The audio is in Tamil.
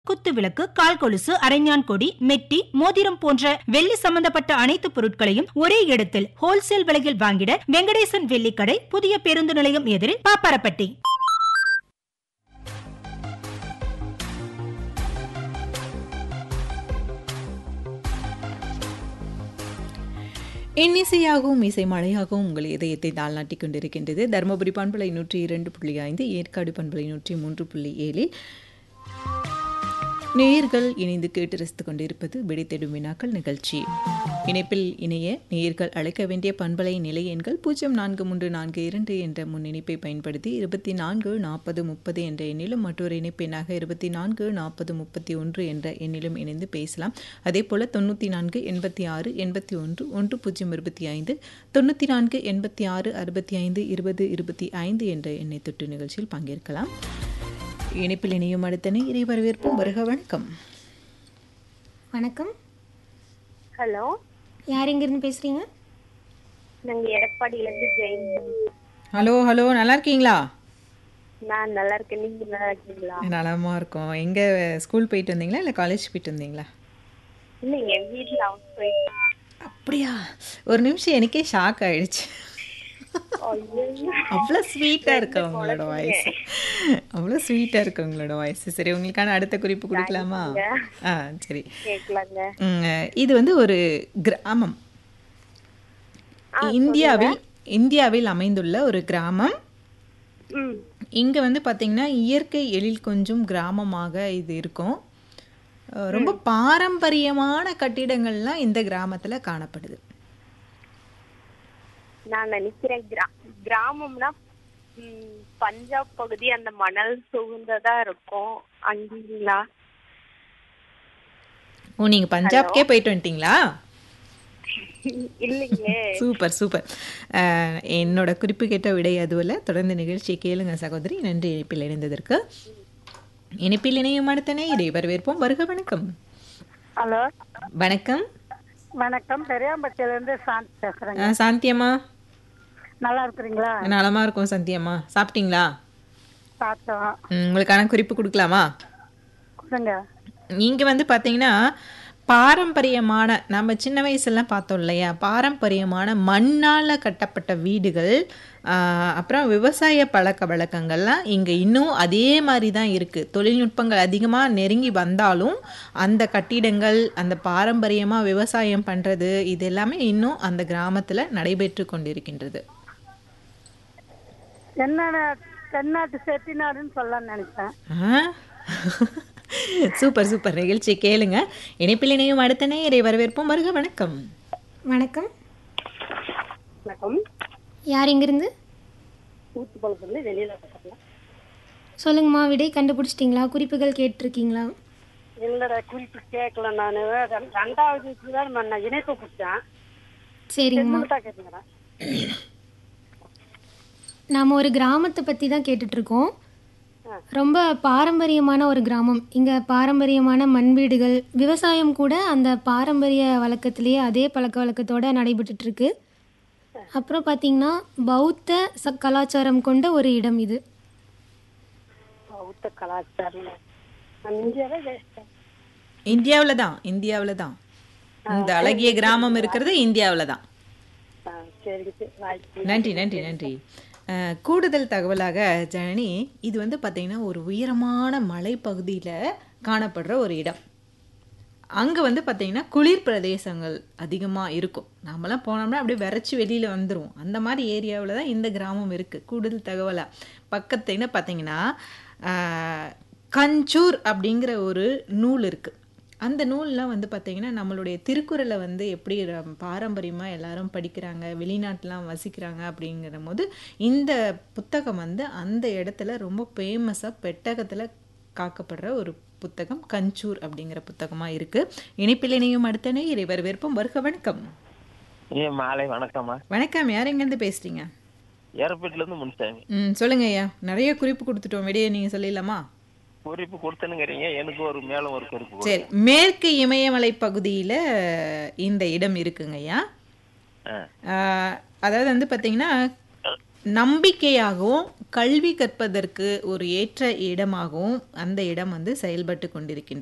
குத்துவிளக்கு கால் கொலுசு அரைஞான் கொடி மெட்டி மோதிரம் போன்ற வெள்ளி சம்பந்தப்பட்ட அனைத்து பொருட்களையும் ஒரே இடத்தில் ஹோல்சேல் விலையில் வாங்கிட வெங்கடேசன் வெள்ளிக்கடை புதிய பேருந்து நிலையம் எதிரில் பாப்பாரப்பட்டி இன்னிசையாகவும் இசை மழையாகவும் உங்கள் இதயத்தை தாழ்நாட்டிக் கொண்டிருக்கின்றது தருமபுரி பண்பலை நூற்றி இரண்டு புள்ளி ஐந்து ஏற்காடு பண்பலை நூற்றி மூன்று புள்ளி ஏழில் நேயர்கள் இணைந்து கேட்டு ரசித்துக் கொண்டிருப்பது விடை தேடும் வினாக்கள் நிகழ்ச்சி இணைப்பில் இணைய நேயர்கள் அழைக்க வேண்டிய பண்பலை நிலை எண்கள் பூஜ்ஜியம் நான்கு மூன்று நான்கு இரண்டு என்ற முன் இணைப்பை பயன்படுத்தி இருபத்தி நான்கு நாற்பது முப்பது என்ற எண்ணிலும் மற்றொரு இணைப்பெண்ணாக இருபத்தி நான்கு நாற்பது முப்பத்தி ஒன்று என்ற எண்ணிலும் இணைந்து பேசலாம் அதே போல தொண்ணூற்றி நான்கு எண்பத்தி ஆறு எண்பத்தி ஒன்று ஒன்று பூஜ்ஜியம் இருபத்தி ஐந்து தொண்ணூற்றி நான்கு எண்பத்தி ஆறு அறுபத்தி ஐந்து இருபது இருபத்தி ஐந்து என்ற எண்ணை தொட்டு நிகழ்ச்சியில் பங்கேற்கலாம் இணைப்பில் இணையும் அடுத்தனை இறை வரவேற்போம் வருக வணக்கம் வணக்கம் ஹலோ யார் எங்கேருந்து பேசுகிறீங்க நாங்க எடப்பாடியில இருந்து ஜெயின் ஹலோ ஹலோ நல்லா இருக்கீங்களா நான் நல்லா இருக்கேன் நீங்க நல்லா இருக்கீங்களா நலமா இருக்கோம் எங்க ஸ்கூல் போயிட்டு வந்தீங்களா இல்லை காலேஜ் போயிட்டு வந்தீங்களா இல்லைங்க வீட்டுல ஹவுஸ் ஒய்ஃப் அப்படியா ஒரு நிமிஷம் எனக்கே ஷாக் ஆயிடுச்சு அவ்வளோ ஸ்வீட்டாக இருக்கு உங்களோட வாய்ஸ் அவ்வளோ ஸ்வீட்டாக இருக்கு உங்களோட வாய்ஸ் சரி உங்களுக்கான அடுத்த குறிப்பு கொடுக்கலாமா ஆ சரி கேட்கலாங்க ம், இது வந்து ஒரு கிராமம் இந்தியாவில் இந்தியாவில் அமைந்துள்ள ஒரு கிராமம் ம் இங்க வந்து பாத்தீங்கன்னா இயற்கை எழில் கொஞ்சம் கிராமமாக இது இருக்கும் அஹ் ரொம்ப பாரம்பரியமான கட்டிடங்கள்லாம் இந்த கிராமத்துல காணப்படுது நான் நினைக்கிறேன் கிரா- கிராமம்னா ம், பஞ்சாப் பகுதி அந்த மணல் சுகுந்ததா இருக்கும் அங்கீங்களா ஓ நீங்க பஞ்சாப்கே போயிட்டு வந்துட்டீங்களா இல்லைங்களே சூப்பர் சூப்பர் அஹ் என்னோட குறிப்பு கேட்ட விடை அதுவல்ல தொடர்ந்து நிகழ்ச்சியை கேளுங்க சகோதரி நன்றி இணைப்பில் இணைந்ததற்கு இணைப்பில் இணையும் அடுத்தனே இதை வரவேற்போம் வருக வணக்கம் ஹலோ வணக்கம் வணக்கம் பெரியாம்பட்டியில இருந்து சாந்தி பேசுறேங்க அஹ் சாந்தியம்மா நல்லா இருக்கிறீங்களா நலமா இருக்கும் சந்தியம்மா சாப்பிட்டீங்களா சாப்பிட்டோம் ம், உங்களுக்கான குறிப்பு கொடுக்கலாமா கொடுங்க இங்கே வந்து பார்த்தீங்கன்னா பாரம்பரியமான நம்ம சின்ன வயசுலாம் பார்த்தோம் இல்லையா பாரம்பரியமான மண்ணால் கட்டப்பட்ட வீடுகள் ஆஹ், அப்புறம் விவசாய பழக்க வழக்கங்கள்லாம் இங்கே இன்னும் அதே மாதிரி தான் இருக்குது தொழில்நுட்பங்கள் அதிகமாக நெருங்கி வந்தாலும் அந்த கட்டிடங்கள் அந்த பாரம்பரியமாக விவசாயம் பண்ணுறது இது எல்லாமே இன்னும் அந்த கிராமத்தில் நடைபெற்று கொண்டிருக்கின்றது என்னென்ன தென்னாட்டு செட்டிநாடுன்னு சொல்லலாம்னு நினைச்சேன் ஆ? சூப்பர் சூப்பர் நிகழ்ச்சி கேளுங்க இணைப்பில் இணையும் அடுத்த நேயரை வரவேற்போம் வருக வணக்கம் வணக்கம் வணக்கம் யார் எங்கேருந்து ஊத்துக்குளத்துல வெளியில பேசலாம் சொல்லுங்கம்மா விடை கண்டுபிடிச்சிட்டிங்களா குறிப்புகள் கேட்டிருக்கீங்களா இல்லடா குறிப்பு கேட்கல நான் ரெண்டாவது தான் நான் இணைப்பு கொடுத்தேன் சரிங்கம்மா கேட்டுங்கிறேன் நாம் ஒரு கிராமத்தை பற்றி தான் கேட்டுட்ருக்கோம் ரொம்ப பாரம்பரியமான ஒரு கிராமம் இங்கே பாரம்பரியமான மண் வீடுகள் விவசாயம் கூட அந்த பாரம்பரிய வழக்கத்திலேயே அதே பழக்க வழக்கத்தோட நடைபெற்றுட்டு இருக்கு அப்புறம் பார்த்தீங்கன்னா பௌத்த ச கலாச்சாரம் கொண்ட ஒரு இடம் இது பௌத்த கலாச்சாரம் அஞ்சாவே வேஸ்ட் இந்தியாவில் தான் இந்தியாவில் தான் இந்த அழகிய கிராமம் இருக்கிறது இந்தியாவில் தான் சரி வாய்ப்பு நன்றி நன்றி நன்றி அஹ், கூடுதல் தகவலாக ஜனனி இது வந்து பார்த்தீங்கன்னா ஒரு உயரமான மலைப்பகுதியில் காணப்படுற ஒரு இடம் அங்கே வந்து பார்த்தீங்கன்னா குளிர் பிரதேசங்கள் அதிகமாக இருக்கும் நாமெல்லாம் போனோம்னா அப்படியே விரைச்சி வெளியில் வந்துடும் அந்த மாதிரி ஏரியாவில் தான் இந்த கிராமம் இருக்குது கூடுதல் தகவலாக பக்கத்துல பார்த்தீங்கன்னா ஆஹ், கஞ்சூர் அப்படிங்கிற ஒரு நூல் இருக்குது அந்த நூல்லாம் வந்து பார்த்தீங்கன்னா நம்மளுடைய திருக்குறளை வந்து எப்படி பாரம்பரியமாக எல்லாரும் படிக்கிறாங்க வெளிநாட்டுலாம் வசிக்கிறாங்க அப்படிங்கிற போது இந்த புத்தகம் வந்து அந்த இடத்துல ரொம்ப ஃபேமஸாக பெட்டகத்தில் காக்கப்படுற ஒரு புத்தகம் கஞ்சூர் அப்படிங்கிற புத்தகமாக இருக்குது இணைப்பில் இணையும் அடுத்தனே இறை வரவேற்போம் வருக வணக்கம் ஏ மாலை வணக்கம்மா வணக்கம் யார் எங்கேருந்து பேசுகிறீங்க ஏர்பேட்ல இருந்து முன்சாமி ம் சொல்லுங்க ஐயா நிறைய குறிப்பு கொடுத்துட்டோம் விடையை நீங்கள் சொல்லிடலாமா குறிப்பு கொடுத்தனுங்கிறீங்க எனக்கு ஒரு மேலும் ஒரு குறிப்பு கொடு. சரி மேற்கு இமயமலை பகுதியில் இந்த இடம் இருக்குங்க ஐயா ஆ. ஆஹ், அதாவது வந்து பார்த்தீங்கன்னா நம்பிக்கையாகவும் கல்வி கற்பதற்கு ஒரு ஏற்ற இடமாகவும் அந்த இடம் வந்து செயல்பட்டு கொண்டிருக்கின்றது